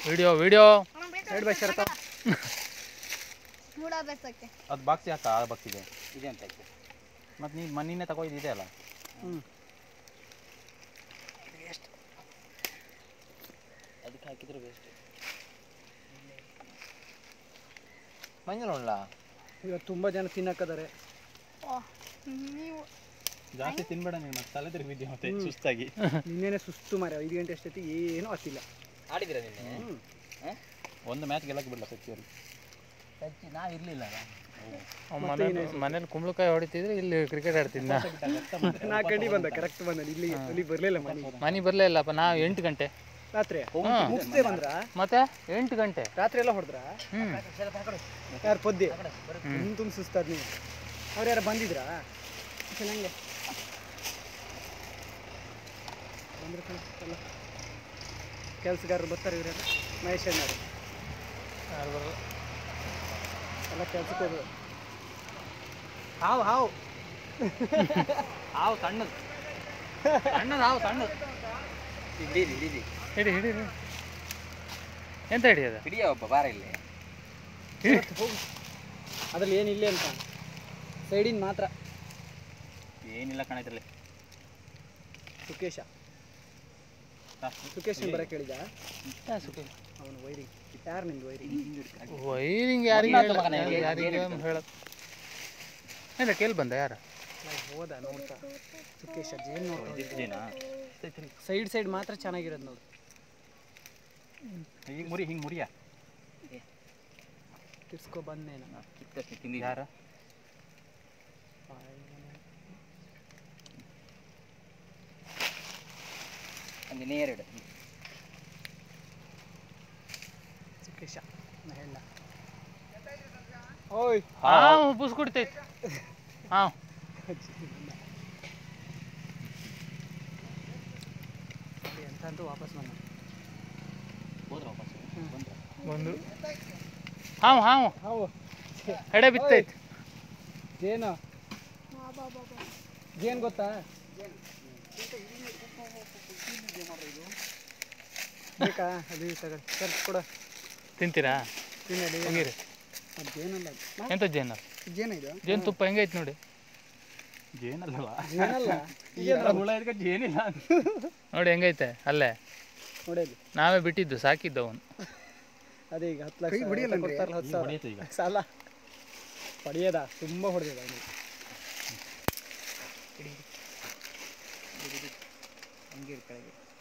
Video video side by ಶರತ ಮೂಡ ಬೇಸಕ್ಕೆ ಅದು ಬಾಕ್ಸಿ ಹಾಕ ಆ ಬಾಕ್ಸಿಗೆ ಇದೆ ಅಂತ ಮತ್ತು ನೀನು ಮಣ್ಣಿನೇ ತಗೊಂಡು ಇದೆ ಅಲ್ಲ ಹ್ಞೂ ಅದಕ್ಕೆ ಹಾಕಿದ್ರೆ ವೇಸ್ಟ್ ಮಂಜಲ್ ಉಳ್ಳ ಇವತ್ತು ತುಂಬ ಜನ ತಿನ್ನಕ್ಕದಾರೆ ಓ ನೀವು ಜಾಸ್ತಿ ತಿನ್ಬೇಡ ನೀನು ಮತ್ತೆ ತಲೆ ತಿರುಗಿದ್ಯಾ ಮತ್ತೆ ಸುಸ್ತಾಗಿ ನಿನ್ನೆನೆ ಸುಸ್ತು ಮಾರಿ ಐದು ಗಂಟೆ ಅಷ್ಟೊತ್ತಿ ಏನೂ ಹತ್ತಿಲ್ಲ ಆಡಿದಿರ ನಿನ್ನೆ ಹ್ಞೂ ಒಂದು ಮ್ಯಾಚ್ ಗೆಲ್ಲಕ್ಕೆ ಬಿಡಲ್ಲ ಸಚ್ಚಿಯಲ್ಲಿ ಸಚ್ಚಿ ನಾವು ಇರಲಿಲ್ಲ ಮನೇಲಿ ಮನೇಲಿ ಕುಂಬಳಕಾಯಿ ಹೊಡಿತಿದ್ರೆ ಇಲ್ಲಿ ಕ್ರಿಕೆಟ್ ಆಡ್ತಿದ್ದ ನಾಲ್ಕು ಗಂಟೆ ಬಂದ ಕರೆಕ್ಟ್ ಬಂದ ಇಲ್ಲಿ ಅಲ್ಲಿ ಬರಲಿಲ್ಲ ಮನೆ ಮನೆ ಬರಲೇ ಇಲ್ಲಪ್ಪ ನಾವು ಎಂಟು ಗಂಟೆ ರಾತ್ರಿ ಹಾ. ಮುಗಿಸ್ತೇ ಬಂದ್ರ ಮತ್ತೆ ಎಂಟು ಗಂಟೆ ರಾತ್ರಿ ಎಲ್ಲ ಹೊಡೆದ್ರ ಹ್ಮ್ ಯಾರು ಪೊದ್ದೆ ತುಂಬ ತುಂಬ ಸುಸ್ತಾದ್ ನೀವು ಅವ್ರು ಯಾರು ಬಂದಿದ್ರಾ ಚೆನ್ನಾಗೆ ಬಂದ್ರೆ ಎಲ್ಲ ಕೆಲಸಗಾರರು ಬರ್ತಾರೆ ಇವರೆಲ್ಲ ಮಹೇಶ್ ಅಣ್ಣರು ಯಾರು ಬರಲ್ಲ ಎಲ್ಲ ಕೆಲ್ಸಕ್ಕೆ ಹೋದ್ರು ಹಾವು ಹಾವು ಹಾವು ಸಣ್ಣದು ಸಣ್ಣದು ಹಾವು ಸಣ್ಣದು ಹಿಡೀರಿ ಹಿಡೀರಿ ಹಿಡಿ ಹಿಡಿ ಹಿಡಿ. ಎಂತ ಹಿಡಿಯೋದು ಹಿಡಿಯ ಒಬ್ಬ ಬಾರ ಇಲ್ಲಿ ಹೋಗು ಅದ್ರಲ್ಲಿ ಏನಿಲ್ಲ ಅಂತ ಸೈಡಿನ ಮಾತ್ರ ಏನಿಲ್ಲ ಕಣೈತ್ರಲ್ಲಿ ಸುಕೇಶ ಸುಕೇಶ್ ಬರಕ್ಕೆ ಹೇಳಿದ ಅವನು ವೈರಿಂಗ್ ಯಾರು ನಿಮ್ದು ವೈರಿಂಗ್ ವೈರಿಂಗ್ ಯಾರಿಗೆ ಮೊದ್ಲು ಮಗನೇ, ಹೇಳ- ಏನ್- ಯಾರಿಗೆ ಏನ್ ಹೇಳೋದು ಏನ ಕೇಳಿ ಬಂದ ಯಾರು ಹೋದ ನೋಡ್ತಾ ಸುಕೇಶ ಜೇನು ನೋಡ್ತಾ ಇದೇನಾ ಸೈಡ್ ಸೈಡ್ ಮಾತ್ರ ಚೆನ್ನಾಗಿರೋದು ನೋಡು ಈಗ ಮುರಿ ಹಿಂಗೆ ಮುರಿಯ ತಿರ್ಸ್ಕೊ ಬಂದೇನ ಕಿತ್ತಷ್ಟು ತಿಂದಿದ್ದೆ ಯಾರ ಹಂಗೆ ನೇರಡು ಸುಕೇಶ ನಾ ಹೇಳ ಓಯ್ ಹಾಂ ಬುಸ್ ಕುಡಿತೈತಿ ಹಾಂ ಅಂತ ಅಂತೂ ವಾಪಸ್ ಬಂದ ಹೋದ್ರ ವಾಪಸ್ ಬಂದ್ರ ಬಂದು ಹಾಂ ಹಾಂ ಹಾವು ಎಡೆ ಬಿತ್ತೈತಿ ಜೇನು ಜೇನು ಗೊತ್ತಾ ಬೇಕಾ ಅದು ತಗೊಳ್ಳಿ ಸರ್ ಕೊಡ ತಿಂತೀರಾ ತಿನ್ನಡಿ ಹೋಗಿರಿ ಅದು ಜೇನಲ್ಲ ಅದು. ಎಂತ ಜೇನು ಜೇನ ಇದು ಜೇನು ತುಪ್ಪ ಹೆಂಗೈತಿ ನೋಡಿ ಜೇನಲ್ಲವಾ ಜೇನಲ್ಲ ಎಲ್ಲ ಹುಳ ಇದ್ಕ ಜೇನಿಲ್ಲ ನೋಡಿ ಹೆಂಗೈತೆ ಅಲ್ಲೇ ನೋಡಿ ಅಲ್ಲಿ ನಾವೇ ಬಿಟ್ಟಿದ್ದು ಸಾಕಿದ್ದು ಅವನು ಅದೇ ಈಗ ಹತ್ತು ಲಕ್ಷ ಕೊಡ್ತಾರಲ್ಲ ಹತ್ತು ಸಾವಿರ ಹೊಡಿಯುತ್ತೆ ಈಗ ಸಾಲ ಪಡೆಯದ ತುಂಬ ಹೊಡೆದಿದ ಅವನು ಹಂಗೆ ಕೆಳಗೆ